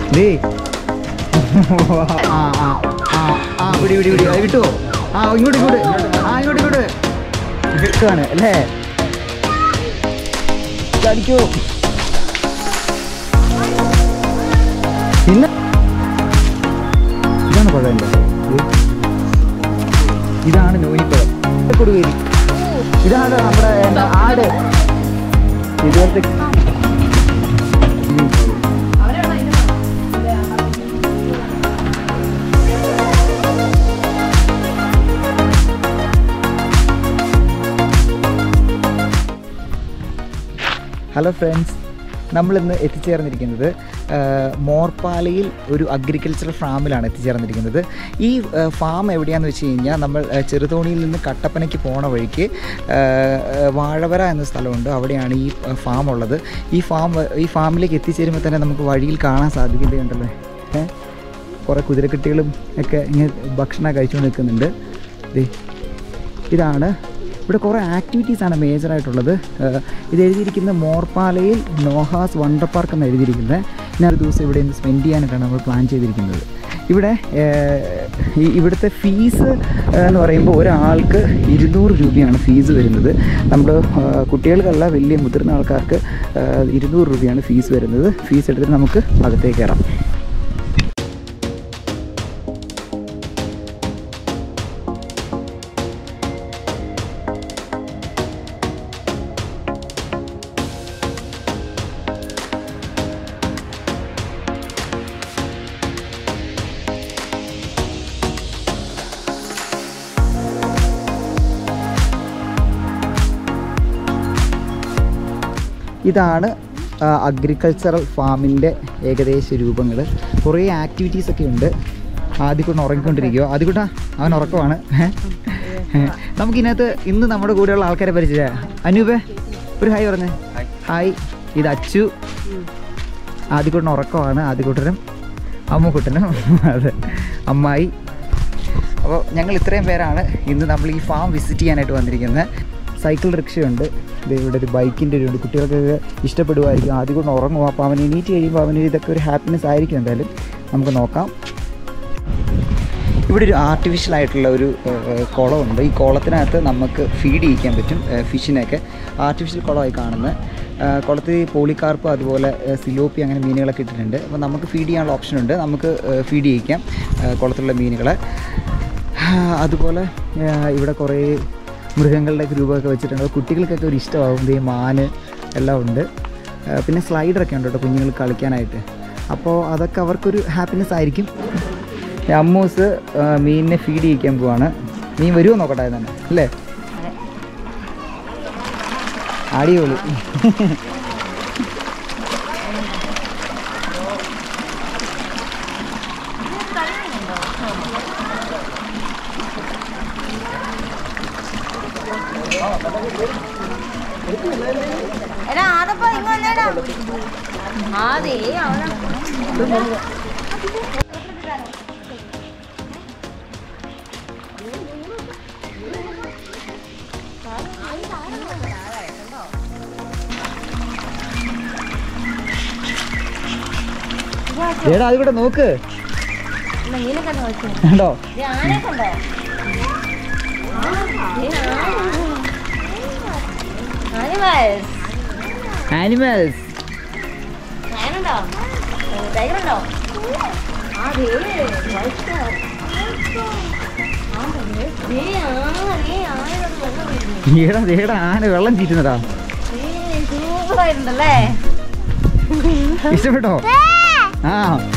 ദേ ആ ആ ആ ആ വിടി വിടി വിടി അത് കിട്ടുമോ ആ ഇങ്ങോട്ട് ഇങ്ങോട്ട് ആ ഇങ്ങോട്ട് ഇങ്ങോട്ട് കിട്ടുകയാണ് അല്ലേ ചടിക്കോ പിന്നെ ഇതാണ് പഴമല്ലേ ഇതാണ് നോയിപ്പഴം കൊടുവേരി ഇതാണ് നമ്മുടെ എന്താ, ആട് ഇതുപോലത്തെ ഹലോ ഫ്രണ്ട്സ് നമ്മളിന്ന് എത്തിച്ചേർന്നിരിക്കുന്നത് ആ, മോർപ്പാലയിൽ ഒരു അഗ്രികൾച്ചറൽ ഫാമിലാണ് എത്തിച്ചേർന്നിരിക്കുന്നത് ഈ ആ, ഫാം എവിടെയാണെന്ന് വെച്ച് കഴിഞ്ഞാൽ നമ്മൾ ആ, ചെറുതോണിയിൽ നിന്ന് കട്ടപ്പനയ്ക്ക് പോണ വഴിക്ക് ആ, ആ, വാഴവര എന്ന സ്ഥലമുണ്ട് അവിടെയാണ് ഈ ആ, ഫാം ഉള്ളത് ഈ ഫാം ഈ ഫാമിലേക്ക് എത്തിച്ചേരുമ്പോൾ തന്നെ നമുക്ക് വഴിയിൽ കാണാൻ സാധിക്കുന്നുണ്ടല്ലോ ഏ കുറേ കുതിരക്കുട്ടികളും ഒക്കെ ഇങ്ങനെ ഭക്ഷണം കഴിച്ചുകൊണ്ട് നിൽക്കുന്നുണ്ട് ദേ ഇതാണ് ഇവിടെ കുറേ ആക്ടിവിറ്റീസാണ് മേജറായിട്ടുള്ളത് ഇത് എഴുതിയിരിക്കുന്നത് മോർപ്പാലയിൽ നോഹാസ് വണ്ടർ പാർക്ക് എന്ന് എഴുതിയിരിക്കുന്നത് ഞാൻ ഒരു ദിവസം ഇവിടെ നിന്ന് സ്പെൻഡ് ചെയ്യാനായിട്ടാണ് നമ്മൾ പ്ലാൻ ചെയ്തിരിക്കുന്നത് ഇവിടെ ഏഹ്, ഈ ഇവിടുത്തെ ഫീസ് എന്ന് പറയുമ്പോൾ ഒരാൾക്ക് ഇരുന്നൂറ് രൂപയാണ് ഫീസ് വരുന്നത് നമ്മൾ കുട്ടികൾക്കല്ല വലിയ മുതിർന്ന ആൾക്കാർക്ക് ഏഹ്, ഇരുന്നൂറ് രൂപയാണ് ഫീസ് വരുന്നത് ഫീസ് എടുത്തിട്ട് നമുക്ക് അകത്തേക്ക് കയറാം ഇതാണ് അഗ്രികൾച്ചറൽ ഫാമിൻ്റെ ഏകദേശ രൂപങ്ങൾ കുറേ ആക്ടിവിറ്റീസ് ഒക്കെ ഉണ്ട് ആദ്യക്കൂട്ടം ഉറങ്ങിക്കൊണ്ടിരിക്കുക ആദ്യക്കൂട്ട അവൻ ഉറക്കമാണ് നമുക്കിതിനകത്ത് ഇന്ന് നമ്മുടെ കൂടെയുള്ള ആൾക്കാരെ പരിചയം അനൂപേ ഒരു ഹായ് പറഞ്ഞേ ഹായ് ഇത് അച്ചു ആദ്യക്കൂട്ടൻ ഉറക്കമാണ് ആദ്യക്കൂട്ടനും അമ്മുക്കുട്ടനും അതെ അമ്മായി അപ്പോൾ ഞങ്ങൾ ഇത്രയും പേരാണ് ഇന്ന് നമ്മൾ ഈ ഫാം വിസിറ്റ് ചെയ്യാനായിട്ട് വന്നിരിക്കുന്നത് സൈക്കിൾ റിക്ഷയുണ്ട് ദേ ഇവിടെ ഒരു ബൈക്കിൻ്റെ ഒരു ഉണ്ട് കുട്ടികൾക്കൊക്കെ ഇഷ്ടപ്പെടുമായിരിക്കും ആദ്യം കൊണ്ട് ഉറങ്ങും അപ്പോൾ അവൻ എണീറ്റ് കഴിയുമ്പോൾ അവന് ഇതൊക്കെ ഒരു ഹാപ്പിനെസ് ആയിരിക്കും എന്തായാലും നമുക്ക് നോക്കാം ഇവിടെ ഒരു ആർട്ടിഫിഷ്യൽ ആയിട്ടുള്ള ഒരു ഏഹ്, കുളമുണ്ട് ഈ കുളത്തിനകത്ത് നമുക്ക് ഫീഡ് ചെയ്യിക്കാൻ പറ്റും ഏഹ്, ഫിഷിനെയൊക്കെ ആർട്ടിഫിഷ്യൽ കുളമായി കാണുന്നത് ഏഹ്, കുളത്തിൽ പോളിക്കാർപ്പ് അതുപോലെ ഏഹ്, സിലോപ്പി അങ്ങനെ മീനുകളൊക്കെ ഇട്ടിട്ടുണ്ട് അപ്പോൾ നമുക്ക് ഫീഡ് ചെയ്യാനുള്ള ഓപ്ഷൻ ഉണ്ട് നമുക്ക് ഏഹ്, ഫീഡ് ചെയ്യിക്കാം ഏഹ്, കുളത്തിലുള്ള മീനുകളെ ആഹ്, അതുപോലെ ഏഹ്, ഇവിടെ കുറേ മൃഗങ്ങളുടെ രൂപമൊക്കെ വെച്ചിട്ടുണ്ട് അത് കുട്ടികൾക്കൊക്കെ ഒരു ഇഷ്ടമാവും ദേ മാന് എല്ലാം ഉണ്ട് ഏഹ്, പിന്നെ സ്ലൈഡറൊക്കെ ഉണ്ട് കേട്ടോ കുഞ്ഞുങ്ങൾ കളിക്കാനായിട്ട് അപ്പോൾ അതൊക്കെ അവർക്കൊരു ഹാപ്പിനെസ് ആയിരിക്കും ഈ അമ്മൂസ് ആ, മീനിനെ ഫീഡ് ചെയ്യിക്കാൻ പോവാണ് മീൻ വരുമോ നോക്കട്ടെ അത് തന്നെ അല്ലേ അടിപൊളി എടാ അതപ്പോ ഇങ്ങ വന്നേടാ ആദേ അവന ഏടാ അത് കൂടെ നോക്ക് മീനൊക്കെ നോക്കി കണ്ടോ ആനയൊക്കെ ഉണ്ടോ ആനിമൽസ് ആനിമൽസ് ആനുണ്ടോ ടൈഗർ ഉണ്ടോ അതേ ഏടാ ഏടാ ആന വെള്ളം ചീറ്റുന്നതാ സൂപ്പറായിട്ടുണ്ടല്ലേ ഇഷ്ടപ്പെട്ടോ ആ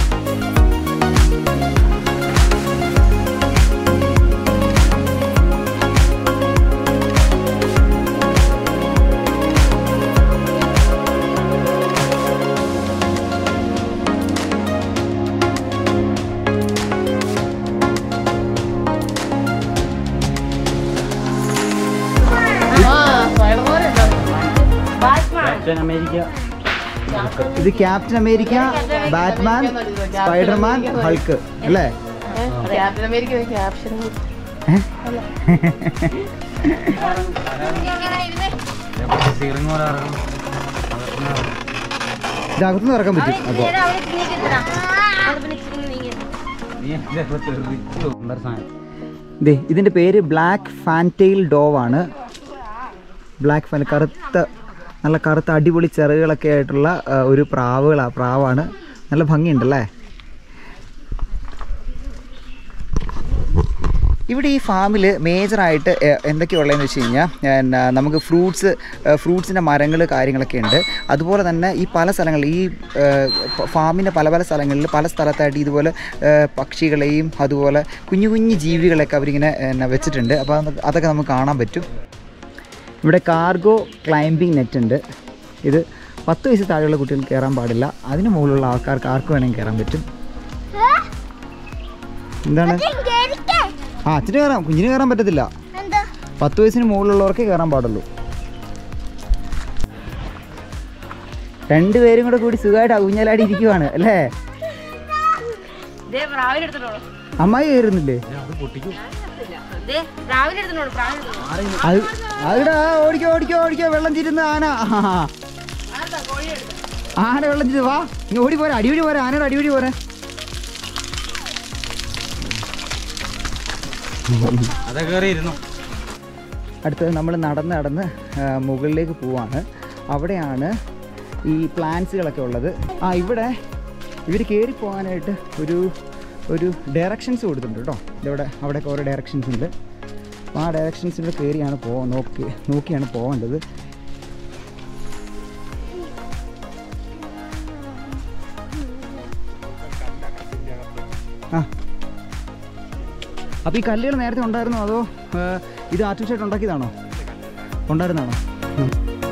ഇത് Captain America Batman Spiderman Hulk അല്ലേ ക്യാപ്റ്റൻ അമേരിക്ക ക്യാപ്ഷൻ ഏ? ഇത് അകത്തുനിന്ന് ഇറക്കാൻ പറ്റും അപ്പോൾ അവിടെ അത് പിന്നെ ഇച്ചിരി നീങ്ങി ദേ ഇതിൻ്റെ പേര് ബ്ലാക്ക് ഫാൻറ്റെയിൽ ഡോവ് ആണ് ബ്ലാക്ക് ഫാൻ കറുത്ത നല്ല കറുത്ത അടിപൊളി ചിറകുകളൊക്കെ ആയിട്ടുള്ള ആ, ഒരു പ്രാവുകളാണ് പ്രാവാണ് നല്ല ഭംഗിയുണ്ടല്ലേ ഇവിടെ ഈ ഫാമിൽ മേജറായിട്ട് എന്തൊക്കെയുള്ളതെന്ന് വെച്ച് കഴിഞ്ഞാൽ എന്നാ, നമുക്ക് ഫ്രൂട്ട്സ് ഫ്രൂട്ട്സിൻ്റെ മരങ്ങൾ കാര്യങ്ങളൊക്കെ ഉണ്ട് അതുപോലെ തന്നെ ഈ പല സ്ഥലങ്ങളിൽ ഈ ഫാമിൻ്റെ പല പല സ്ഥലങ്ങളിൽ പല സ്ഥലത്തായിട്ട് ഇതുപോലെ ഏ, പക്ഷികളെയും അതുപോലെ കുഞ്ഞു കുഞ്ഞു ജീവികളൊക്കെ അവരിങ്ങനെ എന്നാ വെച്ചിട്ടുണ്ട് അപ്പോൾ അത് അതൊക്കെ നമുക്ക് കാണാൻ പറ്റും ഇവിടെ കാർഗോ ക്ലൈംബിംഗ് നെറ്റ് ഉണ്ട് ഇത് പത്ത് വയസ്സ് താഴെയുള്ള കുട്ടികൾക്ക് കയറാൻ പാടില്ല അതിന് മുകളിലുള്ള ആൾക്കാർക്ക് ആർക്ക് വേണമെങ്കിൽ കയറാൻ പറ്റും എന്താണ് ആ അച്ഛന് കയറാം കുഞ്ഞിന് കയറാൻ പറ്റത്തില്ല പത്ത് വയസ്സിന് മുകളിലുള്ളവർക്ക് കയറാൻ പാടുള്ളൂ രണ്ടുപേരും കൂടെ കൂടി സുഖമായിട്ട് ഊഞ്ഞാലാടി ഇരിക്കുവാണ് അല്ലേ ദേ പ്രാവിനെ എടുത്തിട്ടോളൂ അമ്മായി കയറുന്നില്ലേ ദേ പ്രാവിനെ എടുത്തിട്ടോളൂ പ്രാവിനെ എടുത്തോളൂ. അത് അവിടെ ഓടിക്കോ ഓടിക്കോ ഓടിക്കോ വെള്ളം ചിരുന്ന ആന ആ. ആന വെള്ളം ചിരു വാ നീ ഓടി പോരാ അടിപൊളി പോരാ ആനയുടെ അടിപൊളി പോരാ അടുത്തത് നമ്മൾ നടന്ന് നടന്ന് ആ, മുകളിലേക്ക് പോവാണ് അവിടെയാണ് ഈ പ്ലാന്റ്സുകളൊക്കെ ഉള്ളത് ആ ഇവിടെ ഇവർ കയറി പോകാനായിട്ട് ഒരു ഒരു ഡയറക്ഷൻസ് കൊടുത്തിട്ടുണ്ട് കേട്ടോ ഇതവിടെ അവിടെയൊക്കെ ഓരോ ഡയറക്ഷൻസ് ഉണ്ട് അപ്പോൾ ആ ഡയറക്ഷൻസിലൂടെ കയറിയാണ് പോ നോക്കി നോക്കിയാണ് പോകേണ്ടത് ആ അപ്പോൾ ഈ കല്ലുകൾ നേരത്തെ ഉണ്ടായിരുന്നോ അതോ ആ, ഇത് ആർട്ടിഫിഷ്യൽ ഉണ്ടാക്കിയതാണോ ഉണ്ടായിരുന്നാണോ ഉം.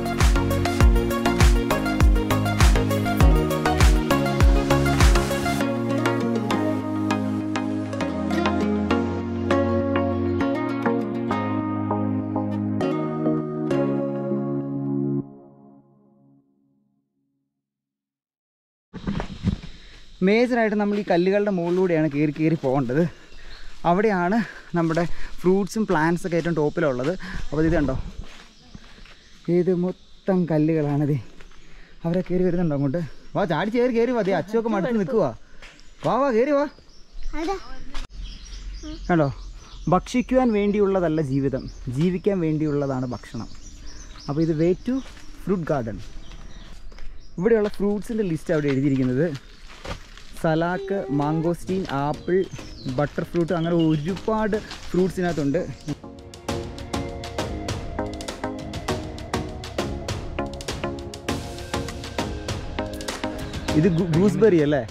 മേജറായിട്ട് നമ്മൾ ഈ കല്ലുകളുടെ മുകളിലൂടെയാണ് കയറി കയറി പോകേണ്ടത് അവിടെയാണ് നമ്മുടെ ഫ്രൂട്ട്സും പ്ലാന്റ്സ് ഒക്കെ ഏറ്റവും ടോപ്പിലുള്ളത് അപ്പോൾ ഇത് കണ്ടോ ഇത് മൊത്തം കല്ലുകളാണിത് അവരെ കയറി വരുന്നുണ്ടോ അങ്ങോട്ട് വാ ചാടി കയറി കയറി വാ ദേ അച്ഛനൊക്കെ മടുത്ത് നിൽക്കുക വാ വാ കയറി വാ കണ്ടോ ഭക്ഷിക്കുവാൻ വേണ്ടിയുള്ളതല്ല ജീവിതം ജീവിക്കാൻ വേണ്ടിയുള്ളതാണ് ഭക്ഷണം അപ്പോൾ ഇത് വേ ടു ഫ്രൂട്ട് ഗാർഡൻ ഇവിടെയുള്ള ഫ്രൂട്ട്സിൻ്റെ ലിസ്റ്റ് അവിടെ എഴുതിയിരിക്കുന്നത് salak mangosteen apple butter fruit അങ്ങനെ ഒരുപാട് ഫ്രൂട്ട്സ് ഇതിനകത്തുണ്ട് ഇത് ഗൂസ്ബെറി അല്ലേ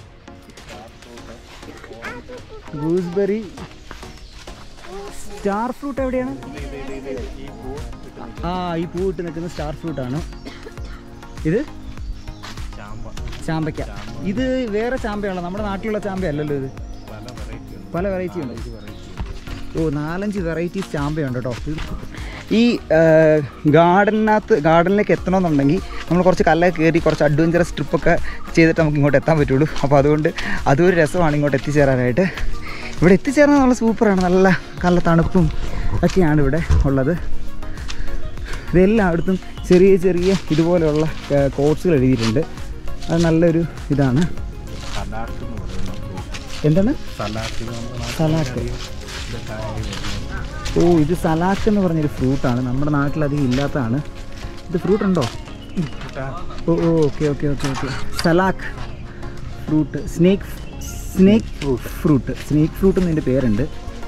ഗൂസ്ബെറി സ്റ്റാർ ഫ്രൂട്ട് എവിടെയാണ് ആ ഈ പൂ ഇട്ട് നിൽക്കുന്ന സ്റ്റാർ ഫ്രൂട്ടാണ് ഇത് ചാമ്പയ്ക്ക ഇത് വേറെ ചാമ്പയാണല്ലോ നമ്മുടെ നാട്ടിലുള്ള ചാമ്പയല്ലല്ലോ ഇത് പല വെറൈറ്റി ഉണ്ട് ഓ നാലഞ്ച് വെറൈറ്റീസ് ചാമ്പയുണ്ട് കേട്ടോ ഈ ഗാർഡനകത്ത് ഗാർഡനിലേക്ക് എത്തണമെന്നുണ്ടെങ്കിൽ നമ്മൾ കുറച്ച് കല്ലൊക്കെ കയറി കുറച്ച് അഡ്വഞ്ചറസ് ട്രിപ്പൊക്കെ ചെയ്തിട്ട് നമുക്ക് ഇങ്ങോട്ട് എത്താൻ പറ്റുള്ളൂ അപ്പോൾ അതുകൊണ്ട് അതൊരു രസമാണ് ഇങ്ങോട്ട് എത്തിച്ചേരാനായിട്ട് ഇവിടെ എത്തിച്ചേരാൻ നല്ല സൂപ്പറാണ് നല്ല നല്ല തണുപ്പും ഒക്കെയാണ് ഇവിടെ ഉള്ളത് ഇതെല്ലായിടത്തും ചെറിയ ചെറിയ ഇതുപോലെയുള്ള കോഴ്സുകൾ എഴുതിയിട്ടുണ്ട് അത് നല്ലൊരു ഇതാണ് എന്താണ് സലാക്ക് ഓ ഇത് സലാക്ക് എന്ന് പറഞ്ഞൊരു ഫ്രൂട്ടാണ് നമ്മുടെ നാട്ടിൽ അധികം ഇല്ലാത്തതാണ് ഇത് ഫ്രൂട്ട് ഉണ്ടോ ഓ ഓ okay okay okay okay salak fruit snake snake fruit snake fruit എന്നതിൻ്റെ പേരുണ്ട്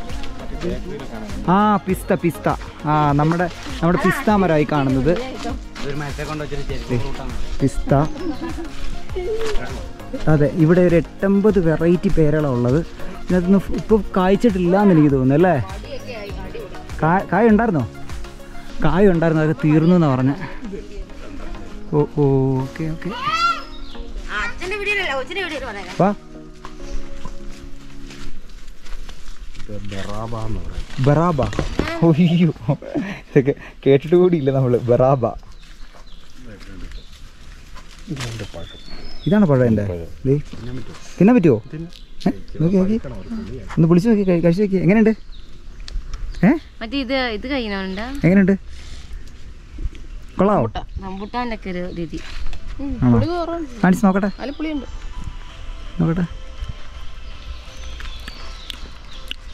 ആ പിസ്ത പിസ്ത ആ നമ്മുടെ നമ്മുടെ പിസ്ത മരമായി കാണുന്നത് പിസ്ത അതെ ഇവിടെ ഒരു എട്ടമ്പത് വെറൈറ്റി പേരുകളാണ് ഉള്ളത് ഇതിനകത്തൊന്നും ഇപ്പോൾ കായ്ച്ചിട്ടില്ല എന്ന് എനിക്ക് തോന്നുന്നു അല്ലേ കായ കായ ഉണ്ടായിരുന്നോ കായ ഉണ്ടായിരുന്നു അതൊക്കെ തീർന്നു എന്നാണ് പറഞ്ഞത് ഓ ഓ ഓക്കെ ഓക്കെ ആ, അച്ഛന്റെ വീഡിയോയിലല്ല കൊച്ചിന്റെ വീഡിയോയിൽ പറഞ്ഞേക്കാം വാ ബറാബ ഒയ്യോ ഇതൊക്കെ കേട്ടിട്ട് കൂടിയില്ല നമ്മൾ ബറാബ ഇതാണ് പഴം എൻ്റെ ദേ. തിന്നാൻ പറ്റുമോ ഏ? നോക്കി നോക്കി ഒന്ന് പൊളിച്ച് നോക്കി കഴി- കഴിച്ച് നോക്കി എങ്ങനെയുണ്ട് ഏ മറ്റേ ഇത് ഇത് കഴിയുന്നുണ്ട് എങ്ങനെയുണ്ട് കൊള്ളാവോ റംബുട്ടാന്റെ ഒക്കെ ഒരു രീതി ആണോ കാണിച്ച് നോക്കട്ടെ അതിൽ പുളിയുണ്ട് നോക്കട്ടെ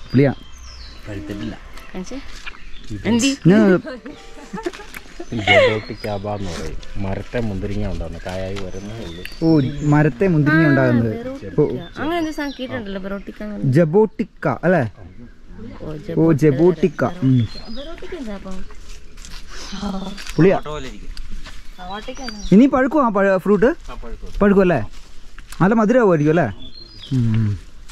പുളിയാ പഴുത്തിട്ടില്ല കാണിച്ചേ എന്തി ഞാൻ ജബോട്ടിക്കാബ എന്ന് പറയും മരത്തെ മുന്തിരിങ്ങ ഉണ്ടാവുന്നത് കായായി വരുന്നേ ഉള്ളൂ ഓ മരത്തെ മുന്തിരിങ്ങ ഉണ്ടാകുന്നത് ഓ അങ്ങനെ എന്ത് സാധനം കേട്ടിട്ടുണ്ടല്ലോ ബെറോട്ടിക്ക ജബോട്ടിക്ക അല്ലേ ഓ ജബോട്ടിക്ക ഉം. ബെറോട്ടിക്ക എന്താ അപ്പം പുളിയാ ഇനി പഴുക്കും ആ പഴ ഫ്രൂട്ട് പഴുക്കും അല്ലേ നല്ല മധുരമായിരിക്കും അല്ലേ ഉം.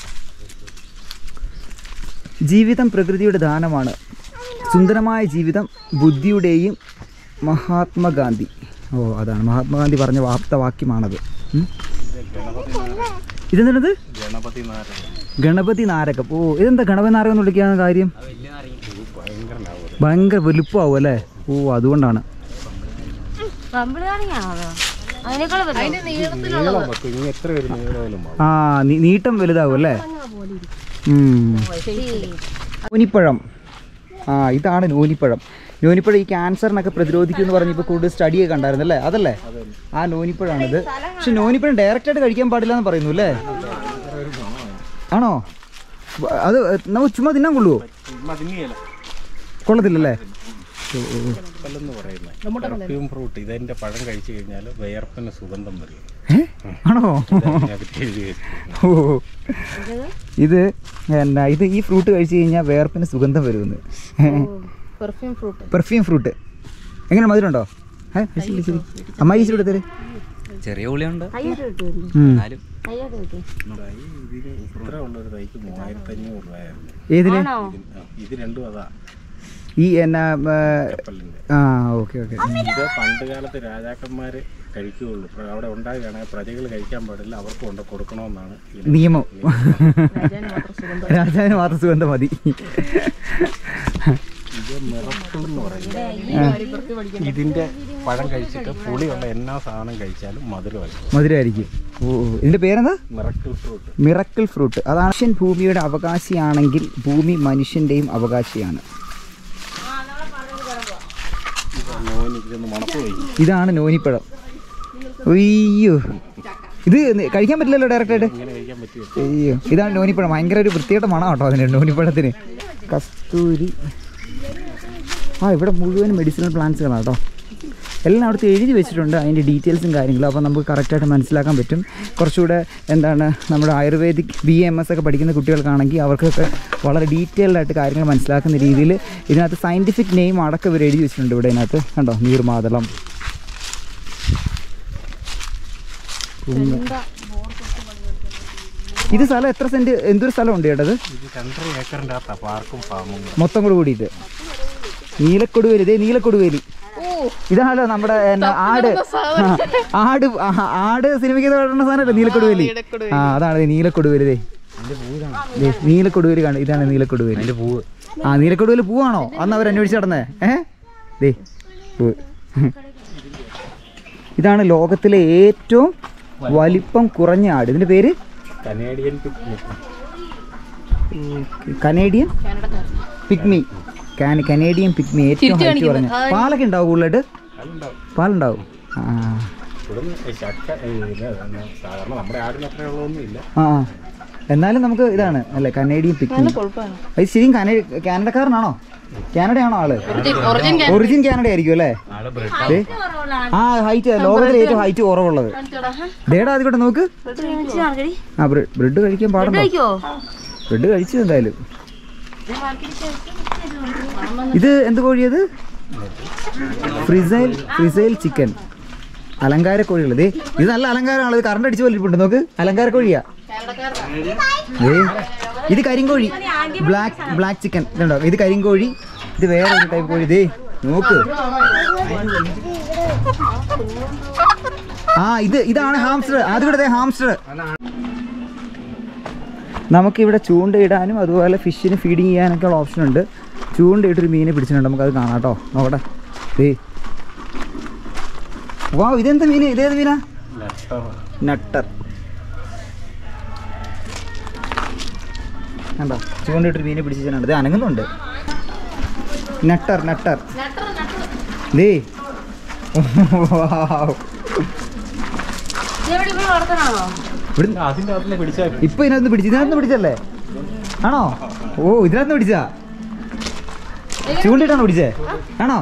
ജീവിതം പ്രകൃതിയുടെ ദാനമാണ് സുന്ദരമായ ജീവിതം ബുദ്ധിയുടെയും മഹാത്മാഗാന്ധി ഓ അതാണ് മഹാത്മാഗാന്ധി പറഞ്ഞ വാപ്ത വാക്യമാണത് ഉം. ഇതെന്താണത് ഗണപതി നാരായണൻ ഗണപതി നാരകം ഓ ഇതെന്താ ഗണപതി നാരകം എന്ന് വിളിക്കാൻ കാര്യം ഭയങ്കര ലാഭം ഭയങ്കര വലുപ്പമാവും അല്ലേ ഓ അതുകൊണ്ടാണ് കമ്പിളി നാരങ്ങയാണോ അത് അതിനേക്കാൾ വലുത് നീളം വെക്കും ഇനി എത്ര ഒരു നീളമേലും ആവും ആ നീ- നീട്ടം വലുതാവും അല്ലേ ഉം. നോനിപ്പഴം ആ ഇതാണ് നോനിപ്പഴം നോനിപ്പഴം ഈ ക്യാൻസറിനൊക്കെ പ്രതിരോധിക്കും എന്ന് പറഞ്ഞ് ഇപ്പോൾ കൂടുതൽ സ്റ്റഡിയൊക്കെ കണ്ടായിരുന്നു അല്ലേ അതല്ലേ ആ നോനിപ്പഴമാണിത് പക്ഷെ നോനിപ്പഴം ഡയറക്റ്റ് ആയിട്ട് കഴിക്കാൻ പാടില്ല എന്ന് പറയുന്നു അല്ലേ ആണോ വ- അത് നമുക്ക് ചുമ്മാ തിന്നാൻ കൊള്ളുവോ കൊള്ളത്തില്ലല്ലേ ഓ, ഓ, ഓ. എന്ന് പറയുന്നത് പെർഫ്യൂം ഫ്രൂട്ട് ഇതിന്റെ പഴം കഴിച്ചു കഴിഞ്ഞാൽ വിയർപ്പിന് സുഗന്ധം വരും ഏ? ആണോ അതിനകത്ത് എഴുതി വെച്ചിട്ടുണ്ട്. ഓ ഇത് എന്നാ ഇത് ഈ ഫ്രൂട്ട് കഴിച്ചു കഴിഞ്ഞാൽ വേർപ്പിന് സുഗന്ധം വരുമെന്ന് പെർഫ്യൂം ഫ്രൂട്ട് പെർഫ്യൂം ഫ്രൂട്ട് എങ്ങനെ മധുരം ഉണ്ടോ ഏ ശരി ശരി അമ്മായി ഇച്ചിരി എടുത്തേ ചെറിയ ഉള്ളിയുണ്ട് കൈയ്യോട്ട് കിട്ടുമല്ലോ എന്നാലും കൈയ്യോട്ട് കിട്ടും തൈ ഇതിന് ഇത്ര ഉള്ളൊരു തൈക്ക് മൂവായിരത്തി അഞ്ഞൂറ് രൂപയായിരുന്നു ഏതിന് ആണോ ഇതിന് ആ, ഇത് രണ്ടും അതാ ഈ എന്നാ ആ, കപ്പലിന്റെ ആ ഓക്കെ ഓക്കെ ഇത് പണ്ട് കാലത്ത് രാജാക്കന്മാര് കഴിക്കുകയുള്ളൂ പ്ര- അവിടെ ഉണ്ടാകുകയാണെങ്കിൽ പ്രജകൾ കഴിക്കാൻ പാടില്ല അവർക്ക് കൊണ്ട് കൊടുക്കണമെന്നാണ് ഇതിന് നിയമം രാജാവിന് മാത്രം സുഗന്ധം മതി ഇത് മിറക്കിൾ എന്ന് പറയുന്നത് ഇതിന്റെ പഴം കഴിച്ചിട്ട് പുളിയുള്ള എല്ലാ സാധനം കഴിച്ചാലും മധുരമായിരിക്കും മധുരമായിരിക്കും ഓ ഓ. ഇതിന്റെ പേരെന്താ മിറക്കിൾ ഫ്രൂട്ട് മിറക്കിൾ ഫ്രൂട്ട് അതാണ് മനുഷ്യൻ ഭൂമിയുടെ അവകാശിയാണെങ്കിൽ ഭൂമി മനുഷ്യന്റെയും അവകാശിയാണ് ഇതൊന്ന് മണപ്പ് പോയി ഇതാണ് നോനിപ്പഴം അയ്യോ ഇത് ന- കഴിക്കാൻ പറ്റില്ലല്ലോ ഡയറക്റ്റ് ആയിട്ട് ഇങ്ങനെ കഴിക്കാൻ പറ്റിയ അയ്യോ ഇതാണ് നോനിപ്പഴം ഭയങ്കര ഒരു വൃത്തിയുടെ മണം കേട്ടോ അതിന് നോനിപ്പഴത്തിന് കസ്തൂരി ആ ഇവിടെ മുഴുവൻ മെഡിസിനൽ പ്ലാന്റ്സുകളാണ് കേട്ടോ എല്ലാം അവിടുത്തെ എഴുതി വെച്ചിട്ടുണ്ട് അതിൻ്റെ ഡീറ്റെയിൽസും കാര്യങ്ങളും അപ്പോൾ നമുക്ക് കറക്റ്റായിട്ട് മനസ്സിലാക്കാൻ പറ്റും കുറച്ചുകൂടെ എന്താണ് നമ്മുടെ ആയുർവേദിക് ബി എം എസ് ഒക്കെ പഠിക്കുന്ന കുട്ടികൾക്കാണെങ്കിൽ അവർക്കൊക്കെ വളരെ ഡീറ്റെയിൽഡ് ആയിട്ട് കാര്യങ്ങൾ മനസ്സിലാക്കുന്ന രീതിയിൽ ഇതിനകത്ത് സയൻറ്റിഫിക് നെയിം അടക്കം ഇവർ എഴുതി വെച്ചിട്ടുണ്ട് ഇവിടെ ഇതിനകത്ത് കണ്ടോ നീർമാതളം ഇത് സ്ഥലം എത്ര സെൻറ്റ് എന്തൊരു സ്ഥലം ഉണ്ട് ചേട്ടത് ഇത് രണ്ടര ഏക്കറിൻ്റെ അകത്താ പാർക്കും ഫാമും കൂടെ. മൊത്തം കൂടെ കൂടിയിട്ട് നീലക്കൊടുവേലി ഇതേ നീലക്കൊടുവേലി ഇതാണല്ലോ നമ്മുടെ എന്നാ, ആട് ആ, ആട് ആ, ആട് സിനിമയ്ക്ക് കാണുന്ന സാധനമല്ലേ നീലക്കൊടുവേലി ആ അതാണ് ദേ നീലക്കൊടുവേലി ദേ ദേ, നീലക്കൊടുവേലി കാണും ഇതാണ് നീലക്കൊടുവേലി അതിന്റെ പൂവ് ആ നീലക്കൊടുവേലി പൂവാണോ അന്ന് അവർ അന്വേഷിച്ച് നടന്നേ ഏ ദേ പൂവ് ഇതാണ് ലോകത്തിലെ ഏറ്റവും വലിപ്പം കുറഞ്ഞ ആട് ഇതിന്റെ പേര് കനേഡിയൻ പിക്നിക് കനേഡിയൻ പിഗ്മി കാന കനേഡിയൻ പിഗ്മി ഏറ്റവും ഹൈറ്റ് കുറഞ്ഞ പാലൊക്കെ ഉണ്ടാവും കൂടുതലായിട്ട് പാലുണ്ടാവും ആ ഇവിടുന്ന് ഈ ചക്ക ഈ ഇത് എന്നാ സാധാരണ നമ്മുടെ ആടിന് അത്ര ഉള്ളതൊന്നും ഇല്ല ആ ആ. എന്നാലും നമുക്ക് ഇതാണ് അല്ലേ കനേഡിയൻ പിഗ്മി അത് ശരിയും കനേ കാനഡക്കാരനാണോ കാനഡയാണോ ആള് ഒറിജിൻ കാനഡ ആയിരിക്കും അല്ലേ ദേ. ആ ഹൈറ്റ് ലോകത്തിലെ ഏറ്റവും ഹൈറ്റ് കുറവുള്ളത് ദേടാ അതിക്കോട്ടെ നോക്ക് ആ ബ്രെഡ് കഴിക്കാൻ പാടുണ്ടോ കഴിക്കോ ബ്രെഡ് കഴിച്ചു എന്തായാലും ഇത് എന്ത് കോഴിയത് ഫ്രിസൈൽ ഫ്രിസൈൽ ചിക്കൻ അലങ്കാര കോഴികൾ ദേ ഇത് നല്ല അലങ്കാരമാണ് ഇത് കറണ്ട് അടിച്ച് വലിപ്പുണ്ട് നോക്ക് അലങ്കാര കോഴിയാ ദേ ഇത് കരിങ്കോഴി ബ്ലാക്ക് ബ്ലാക്ക് ചിക്കൻ ഇതുണ്ടോ ഇത് കരിങ്കോഴി ഇത് വേറെ ഒരു ടൈപ്പ് കോഴി ദേ നോക്ക് ആ ഇത് ഇതാണ് ഹാംസ്റ്റർ അതിവിടെ ദേ ഹാംസ്റ്റർ നമുക്കിവിടെ ചൂണ്ടയിടാനും അതുപോലെ ഫിഷിന് ഫീഡിങ് ചെയ്യാനൊക്കെ ഉള്ള ഓപ്ഷൻ ഉണ്ട് ചൂണ്ടയിട്ടൊരു മീനെ പിടിച്ചിട്ടുണ്ട് നമുക്കത് കാണാം കേട്ടോ നോക്കട്ടെ ദേ വാ ഇതെന്താ മീൻ ഇതേത് മീനാ നെട്ടർ നട്ടർ കണ്ടോ ചൂണ്ടയിട്ടൊരു മീനെ പിടിച്ചിട്ടുണ്ട് ഇത് അനങ്ങുന്നുണ്ട് നട്ടർ നട്ടർ ദേ വൗ. ഇതെവിടെ ഇവിടെ വളർത്തണോ ഇവിടുന്ന് അതിൻ്റെ അകത്തുനിന്ന് പിടിച്ചാൽ ഇപ്പൊ ഇതിനകത്ത് പിടിച്ചു ഇതിനകത്ത് പിടിച്ചല്ലേ ആണോ ഓ ഇതിനകത്ത് പിടിച്ചാ ചൂണ്ടിട്ടാണോ പിടിച്ചേ ആണോ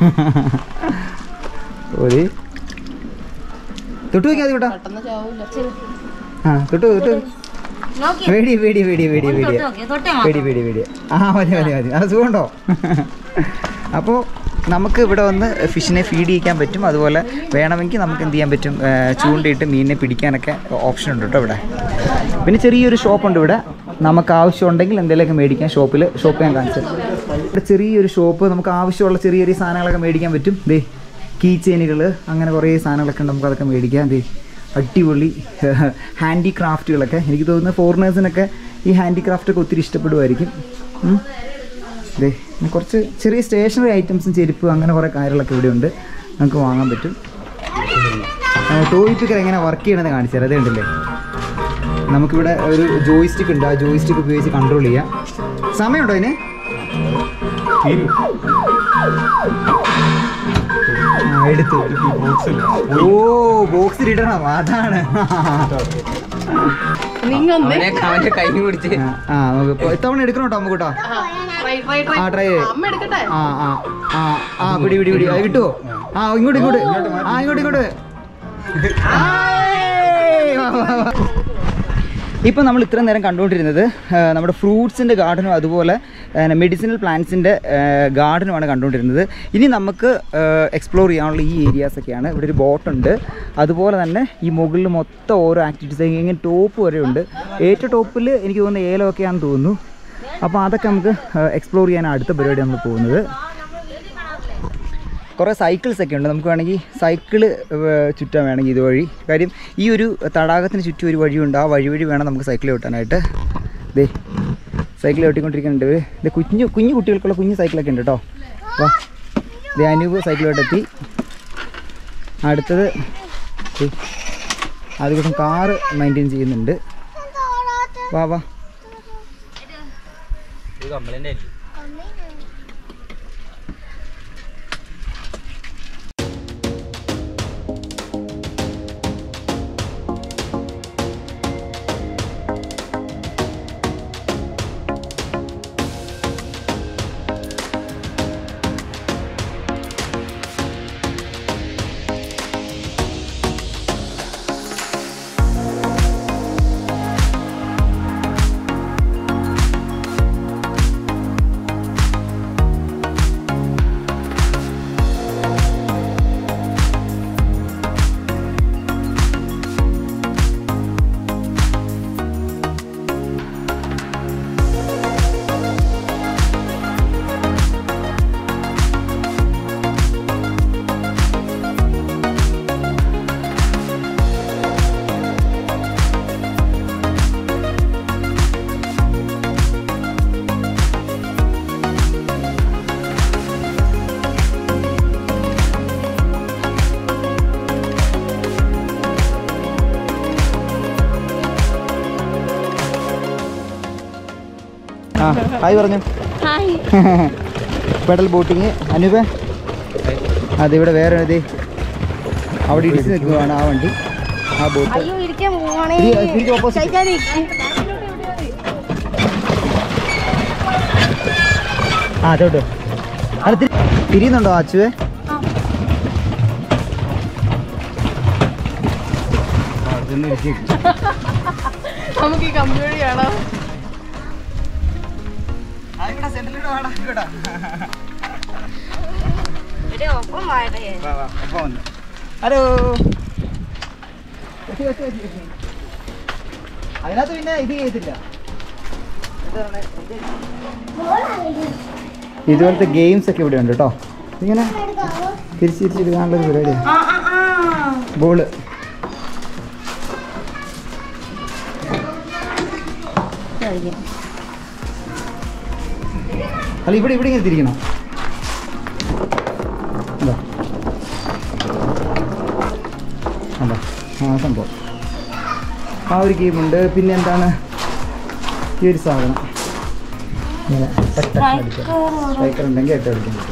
ഒരു തൊട്ട് നോക്കിയാൽ കേട്ടോ പെട്ടെന്ന് ചാവൂല ആ തൊട്ട് തൊട്ട് നോക്കി വേടി വേടി വേടി വേടി വേടി തൊട്ട് നോക്കി തൊട്ടേ പേടി പേടി പേടി ആ മതി മതി മതി അത് സുഖമുണ്ടോ അപ്പോൾ നമുക്ക് ഇവിടെ വന്ന് ഫിഷിനെ ഫീഡ് ചെയ്യിക്കാൻ പറ്റും അതുപോലെ വേണമെങ്കിൽ നമുക്ക് എന്ത് ചെയ്യാൻ പറ്റും ഏ, ചൂണ്ടയിട്ട് മീനിനെ പിടിക്കാനൊക്കെ ഓപ്ഷൻ ഉണ്ട് കേട്ടോ ഇവിടെ പിന്നെ ചെറിയൊരു ഷോപ്പുണ്ട് ഇവിടെ നമുക്ക് ആവശ്യമുണ്ടെങ്കിൽ എന്തെങ്കിലുമൊക്കെ മേടിക്കാം ഷോപ്പിൽ ഷോപ്പ് ഞാൻ കാണിച്ചത് ഇവിടെ ചെറിയൊരു ഷോപ്പ് നമുക്ക് ആവശ്യമുള്ള ചെറിയ ചെറിയ സാധനങ്ങളൊക്കെ മേടിക്കാൻ പറ്റും ദേ കീ ചെയിനുകൾ അങ്ങനെ കുറേ സാധനങ്ങളൊക്കെ ഉണ്ട് നമുക്ക് അതൊക്കെ മേടിക്കാം ദേ അടിപൊളി ഹാൻഡി ക്രാഫ്റ്റുകളൊക്കെ എനിക്ക് തോന്നുന്നു ഫോറിനേഴ്സിനൊക്കെ ഈ ഹാൻഡി ക്രാഫ്റ്റൊക്കെ ഒത്തിരി ഇഷ്ടപ്പെടുമായിരിക്കും ഉം. ദേ പിന്നെ കുറച്ച് ചെറിയ സ്റ്റേഷനറി ഐറ്റംസും ചെരുപ്പ് അങ്ങനെ കുറേ കാര്യങ്ങളൊക്കെ ഇവിടെ ഉണ്ട് നമുക്ക് വാങ്ങാൻ പറ്റും ടോയ് പിക്കർ എങ്ങനെ വർക്ക് ചെയ്യണമെന്ന് കാണിച്ചു തരാം അതേ ഉണ്ടല്ലേ നമുക്കിവിടെ ഒരു ജോയിസ്റ്റിക് ഉണ്ട് ആ ജോയിസ്റ്റിക് ഉപയോഗിച്ച് കൺട്രോൾ ചെയ്യാം സമയമുണ്ടോ അതിന് ആ, എടുത്തു ഓ ബോക്സിൽ ഇടണം അതാണ് നിങ്ങൊന്ന് അവന്റെ കൈ പിടിച്ച് ആ, ആ നമുക്ക് ഇപ്പൊ ഇത്തവണ എടുക്കണം കേട്ടോ നമുക്ക് കേട്ടോ ട്രൈ ട്രൈ ട്രൈ ആ ട്രൈ ചെയ്യ് അമ്മ എടുക്കട്ടെ ആ ആ ആ ആ പിടി പിടി പിടി അത് കിട്ടുമോ ആ ഇങ്ങോട്ട് ഇങ്ങോട്ട് ആ ഇങ്ങോട്ട് ഇങ്ങോട്ട് ആയ്! വാ, വാ, വാ. ഇപ്പം നമ്മൾ ഇത്രയും നേരം കണ്ടുകൊണ്ടിരുന്നത് ആ, നമ്മുടെ ഫ്രൂട്ട്സിൻ്റെ ഗാർഡനും അതുപോലെ മെഡിസിനൽ പ്ലാന്റ്സിൻ്റെ ഗാർഡനുമാണ് കണ്ടുകൊണ്ടിരുന്നത് ഇനി നമുക്ക് എക്സ്പ്ലോർ ചെയ്യാനുള്ള ഈ ഏരിയാസൊക്കെയാണ് ഇവിടെ ഒരു ബോട്ടുണ്ട് അതുപോലെ തന്നെ ഈ മുകളിൽ മൊത്തം ഓരോ ആക്ടിവിറ്റീസ് ഇങ്ങനെ ടോപ്പ് വരെ ഉണ്ട് ഏറ്റവും ടോപ്പിൽ എനിക്ക് തോന്നുന്നത് ഏലമൊക്കെയാണെന്ന് തോന്നുന്നു അപ്പോൾ അതൊക്കെ നമുക്ക് എക്സ്പ്ലോർ ചെയ്യാൻ അടുത്ത പരിപാടി നമ്മൾ പോകുന്നത് കുറേ സൈക്കിൾസ് ഒക്കെ ഉണ്ട് നമുക്ക് വേണമെങ്കിൽ സൈക്കിള് ചുറ്റാൻ വേണമെങ്കിൽ ഇതുവഴി കാര്യം ഈ ഒരു തടാകത്തിന് ചുറ്റും ഒരു വഴിയുണ്ട് ആ വഴി വഴി വേണം നമുക്ക് സൈക്കിൾ ചവിട്ടാനായിട്ട് ദേ സൈക്കിൾ ചവിട്ടിക്കൊണ്ടിരിക്കുന്നുണ്ട് ഇവര്. ദേ കുഞ്ഞു കുഞ്ഞു കുട്ടികൾക്കുള്ള കുഞ്ഞു സൈക്കിളൊക്കെ ഉണ്ട് കേട്ടോ വാ ദേ അനൂപ് സൈക്കിളോട്ടെത്തി അടുത്തത് ദേ, ആദ്യം കാറ് മെയിൻറ്റെയിൻ ചെയ്യുന്നുണ്ട് വാ വാ കംപ്ലൈന്റ് ആയിരിക്കും ആ ഹായ് പറഞ്ഞു ഹായ് പെഡൽ ബോട്ടിങ് അനൂപേ അതിവിടെ വേറെ ഇത് അവിടെ ഇടിച്ച് നിൽക്കുകയാണ് ആ വണ്ടി ആ ബോട്ട് അയ്യോ ഇരിക്കാൻ പോവാണേ ഇത് തിരിച്ച് opposite. ശൈത്താനെ. ആ ചോട്ടോ അത് തിരി- തിരിയുന്നുണ്ടോ അച്ചുവേ നമുക്ക് ഈ കമ്പി വഴി കാണാം ഒരു ഒപ്പം വാടേ ഹലോ അതിനകത്ത് പിന്നെ ഇത് ചെയ്തില്ല ഇതുപോലത്തെ ഗെയിംസ് ഒക്കെ ഇവിടെ ഉണ്ട് കേട്ടോ ഇങ്ങനെ തിരിച്ച് തിരിച്ചിടാനുള്ള ഒരു പരിപാടിയാണ് ബോള് അല്ല ഇവിടെ ഇവിടെ ഇങ്ങനെ തിരിക്കണം എന്താ അതാ ആ സംഭവം ആ ഒരു ഗെയിമുണ്ട് പിന്നെ എന്താണ് ഈ ഒരു സാധനം ഇങ്ങനെ പെട്ടെന്ന് അടിക്കാം സ്ട്രൈക്കർ ഉണ്ടെങ്കിൽ ഏറ്റവും അടിക്കാൻ പറ്റും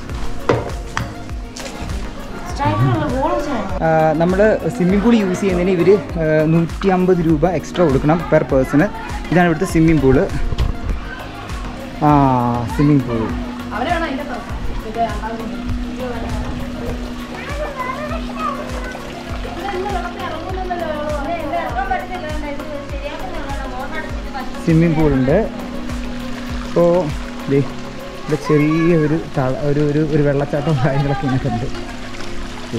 നമ്മൾ സ്വിമ്മിംഗ് പൂൾ യൂസ് ചെയ്യുന്നതിന് ഇവർ നൂറ്റി അമ്പത് രൂപ എക്സ്ട്രാ കൊടുക്കണം പെർ പേഴ്സണ് ഇതാണ് ഇവിടുത്തെ സ്വിമ്മിംഗ് പൂള് ആ സ്വിമ്മിംഗ് പൂൾ അവരാണ് അതിന്റെ പ്രശ്നം ഇത് രണ്ടാമത് സ്വിമ്മിംഗ് പൂളുണ്ട് അപ്പോൾ ദേ ഇവിടെ ചെറിയ ഒരു തള ഒരു ഒരു ഒരു വെള്ളച്ചാട്ടവും കാര്യങ്ങളൊക്കെ ഇതിനകത്ത് ഉണ്ട് ദേ.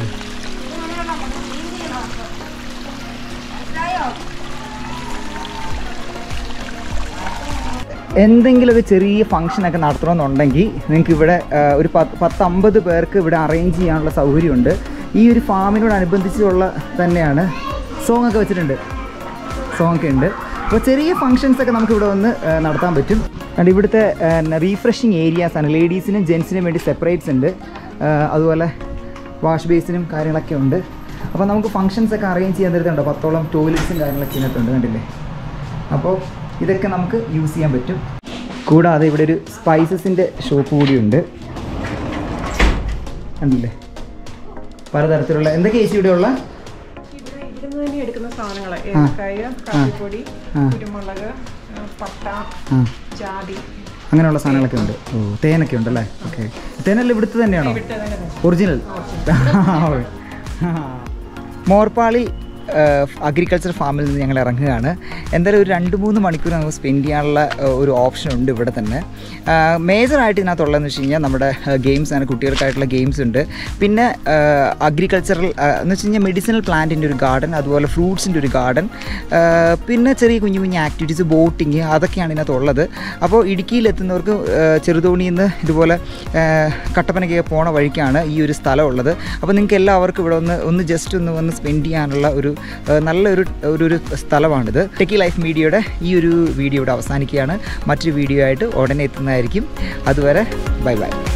എന്തെങ്കിലുമൊക്കെ ചെറിയ ഫംഗ്ഷനൊക്കെ നടത്തണമെന്നുണ്ടെങ്കിൽ നിങ്ങൾക്ക് ഇവിടെ ആ, ഒരു പത്ത് പത്തമ്പത് പേർക്ക് ഇവിടെ അറേഞ്ച് ചെയ്യാനുള്ള സൗകര്യമുണ്ട് ഈ ഒരു ഫാമിനോടനുബന്ധിച്ചുള്ള തന്നെയാണ് സോങ് ഒക്കെ വെച്ചിട്ടുണ്ട് സോങ് ഒക്കെ ഉണ്ട് അപ്പോൾ ചെറിയ ഫങ്ഷൻസ് ഒക്കെ നമുക്ക് ഇവിടെ വന്ന് ആ, നടത്താൻ പറ്റും and ഇവിടുത്തെ റീഫ്രഷിങ് ഏരിയാസ് ആണ് ലേഡീസിനും ജെൻസിനും വേണ്ടി സെപ്പറേറ്റ്സ് ഉണ്ട് ആ, അതുപോലെ വാഷ് ബേസിനും കാര്യങ്ങളൊക്കെ ഉണ്ട് അപ്പോൾ നമുക്ക് ഫങ്ഷൻസ് ഒക്കെ അറേഞ്ച് ചെയ്യാൻ തരുന്നുണ്ടോ പത്തോളം ടോയ്ലറ്റ്സും കാര്യങ്ങളൊക്കെ ഇതിനകത്തുണ്ട് കണ്ടില്ലേ അപ്പോൾ ഇതൊക്കെ നമുക്ക് യൂസ് ചെയ്യാൻ പറ്റും കൂടാതെ ഇവിടെ ഒരു സ്പൈസസിൻ്റെ ഷോപ്പ് കൂടിയുണ്ട് കണ്ടില്ലേ പലതരത്തിലുള്ള എന്തൊക്കെ ചേച്ചി ഇവിടെ ഉള്ള ഇവിടെ ഇരുന്ന് തന്നെ എടുക്കുന്ന സാധനങ്ങള് ആ. ഏലക്കായ കാപ്പിപ്പൊടി ആ. കുരുമുളക് ആ, പട്ട ആ ജാതി അങ്ങനെയുള്ള സാധനങ്ങളൊക്കെ ഉണ്ട് ഓ തേനൊക്കെ ഉണ്ടല്ലേ ഓക്കെ തേനെല്ലാം ഇവിടുത്തെ തന്നെയാണോ ഇവിടുത്തെ തന്നെ തന്നെ. ഒറിജിനൽ മോർപ്പാളി അഗ്രികൾച്ചർ ഫാമിൽ നിന്ന് ഞങ്ങൾ ഇറങ്ങുകയാണ് എന്തായാലും ഒരു രണ്ട് മൂന്ന് മണിക്കൂർ നമുക്ക് സ്പെൻഡ് ചെയ്യാനുള്ള ആ, ഒരു ഓപ്ഷൻ ഉണ്ട് ഇവിടെ തന്നെ മേജറായിട്ട് ഇതിനകത്തുള്ളതെന്ന് വെച്ച് കഴിഞ്ഞാൽ നമ്മുടെ ഗെയിംസ് ആണ് കുട്ടികൾക്കായിട്ടുള്ള ഗെയിംസ് ഉണ്ട് പിന്നെ അഗ്രികൾച്ചറൽ എന്ന് വെച്ച് കഴിഞ്ഞാൽ മെഡിസിനൽ പ്ലാന്റിൻ്റെ ഒരു ഗാർഡൻ അതുപോലെ ഫ്രൂട്ട്സിൻ്റെ ഒരു ഗാർഡൻ പിന്നെ ചെറിയ കുഞ്ഞു കുഞ്ഞു ആക്ടിവിറ്റീസ് ബോട്ടിങ് അതൊക്കെയാണ് ഇതിനകത്തുള്ളത് അപ്പോൾ ഇടുക്കിയിലെത്തുന്നവർക്ക് ആ, ചെറുതോണിയിൽ നിന്ന് ഇതുപോലെ ആ, കട്ടപ്പനയ്ക്ക് പോണ വഴിക്കാണ് ഈ ഒരു സ്ഥലം ഉള്ളത് അപ്പോൾ നിങ്ങൾക്ക് എല്ലാവർക്കും ഇവിടെ ഒന്ന് ഒന്ന് ജസ്റ്റ് ഒന്ന് വന്ന് സ്പെൻഡ് ചെയ്യാനുള്ള ഒരു ആ, നല്ലൊരു ഒരു ഒരു സ്ഥലമാണിത് ടെക്കി ലൈഫ് മീഡിയയുടെ ഈ ഒരു വീഡിയോ ഇവിടെ അവസാനിക്കുകയാണ് മറ്റൊരു വീഡിയോ ആയിട്ട് ഉടനെ എത്തുന്നതായിരിക്കും അതുവരെ ബൈ ബൈ